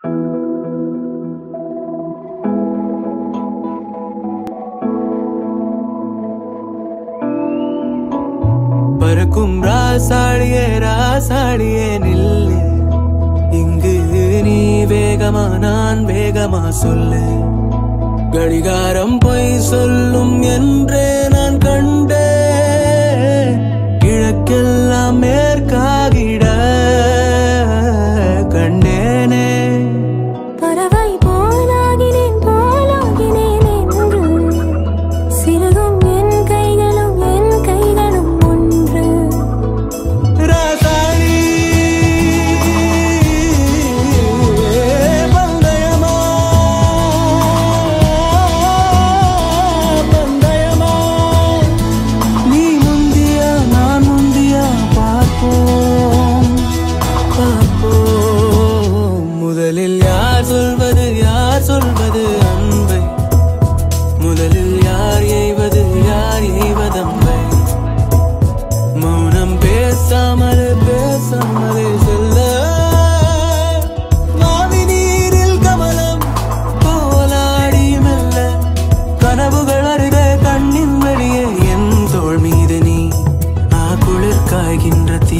பறக்கும் ராசாடியே ராசாடியே நில்லு இங்கு நீ வேகமா நான் வேகமா சொல்லு கடிகாரம் பொய் சொல்லும் என்றே நான் கண்டே கிழக்கெல்லாம் மேற்காகிட கண்டேனே பறவை போலாகினேன் போலாகினேன் என்று சிறகும் என் கைகளும் என் கைகளும் ஒன்று ராசாடி பந்தயமா பந்தயமா நீ முந்தியா நான் முந்தியா பார்ப்போம் பார்ப்போம் முதலில் யார் சொல்வது யார் சொல்வது அன்பை முதலில் யார் எய்வது யார் எய்வதம்பை மௌனம் பேசாமல் பேசாமலே செல்ல மாவி நீரில் கமலம் போலாடி மெல்ல கனவுகள் அருகே கண்ணின் வெளியே என் தோள் மீது நீ ஆ குளிர் காய்கின்ற தீ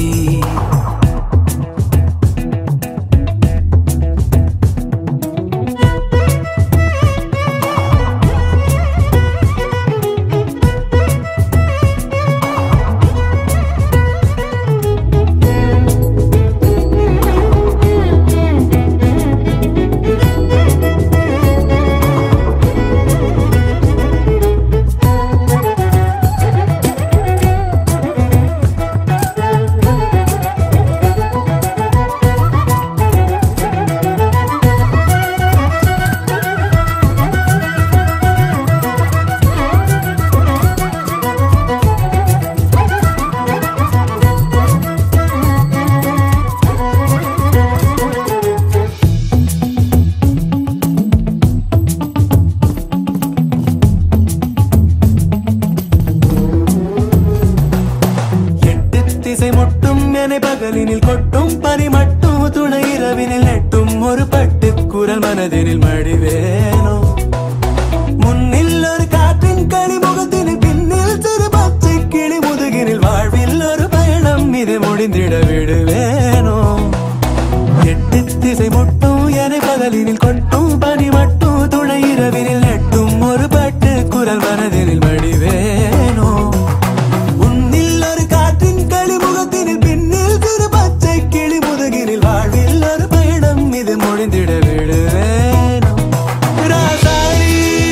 எட்டு திசை முட்டும் என பகலினில் கொட்டும் பனி மட்டும் துணை இரவினில் நெட்டும் ஒரு பட்டு குரல் மனதினில் மடிவேனோ முன்னில் ஒரு காற்றின் களிமுகத்தினில் பின்னில் சிறு பச்சை கிளி முதுகினில் வாழ்வில் ஒரு பயணம் இது முடிந்திட விடுவேனோ எட்டு திசை முட்டும் என பகலினில் கொட்டும் பனி மட்டும் துணை இரவினில் நெட்டும் ஒரு பட்டு குரல் மனதினில் மடிவேனோ உன்னில் ஒரு காற்றின் களிமுகத்தினில் பின்னில் சிறு பச்சை கிளி முதுகினில் வாழ்வில் ஒரு பயணம் இது முடிந்திட விடுவேனோ ராசாடி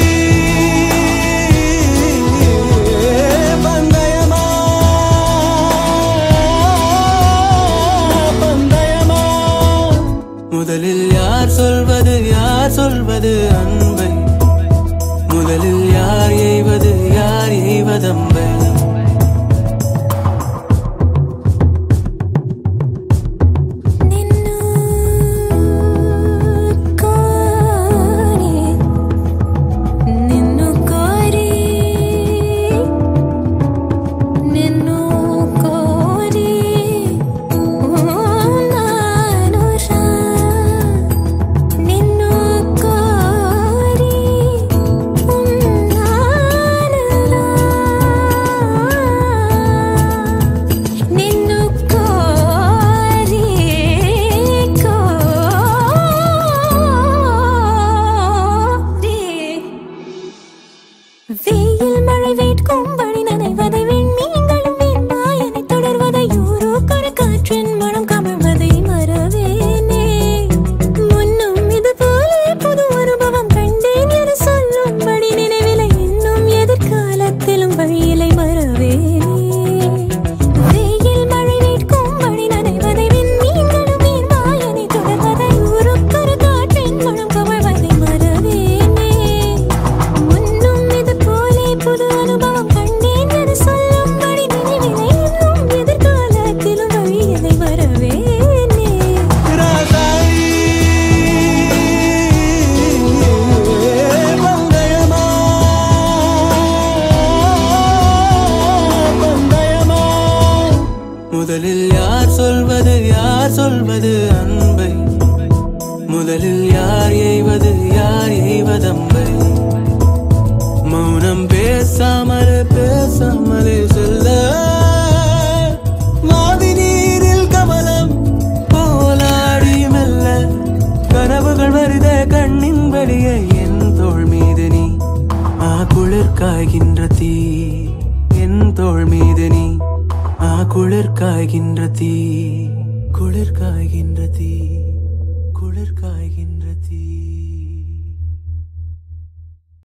பந்தயமா பந்தயமா முதலில் யார் சொல்வது யார் சொல்வது அன்பை முதலில் யார் எய்வது யார் எய்வதம்பை నిన్ను కోరి నిన్ను కోరి నిన్ను కోరి ఉన్నానురా నిన్ను కోరి ఉన్నానురా முதலில் யார் எய்வது யார் எய்வதம்பை மௌனம் பேசாமலே பேசாமலே செல்ல மாவி நீரில் கமலம் போலாடி மெல்ல கனவுகள் வருதே கண்ணின் வழியே என் தோள் மீது நீ ஆ குளிர் காய்கின்ற தீ என் தோள் மீது நீ ஆ குளிர் காய்கின்ற தீ குளிர் காய்கின்ற தீ குளிர் காய்கின்ற தீ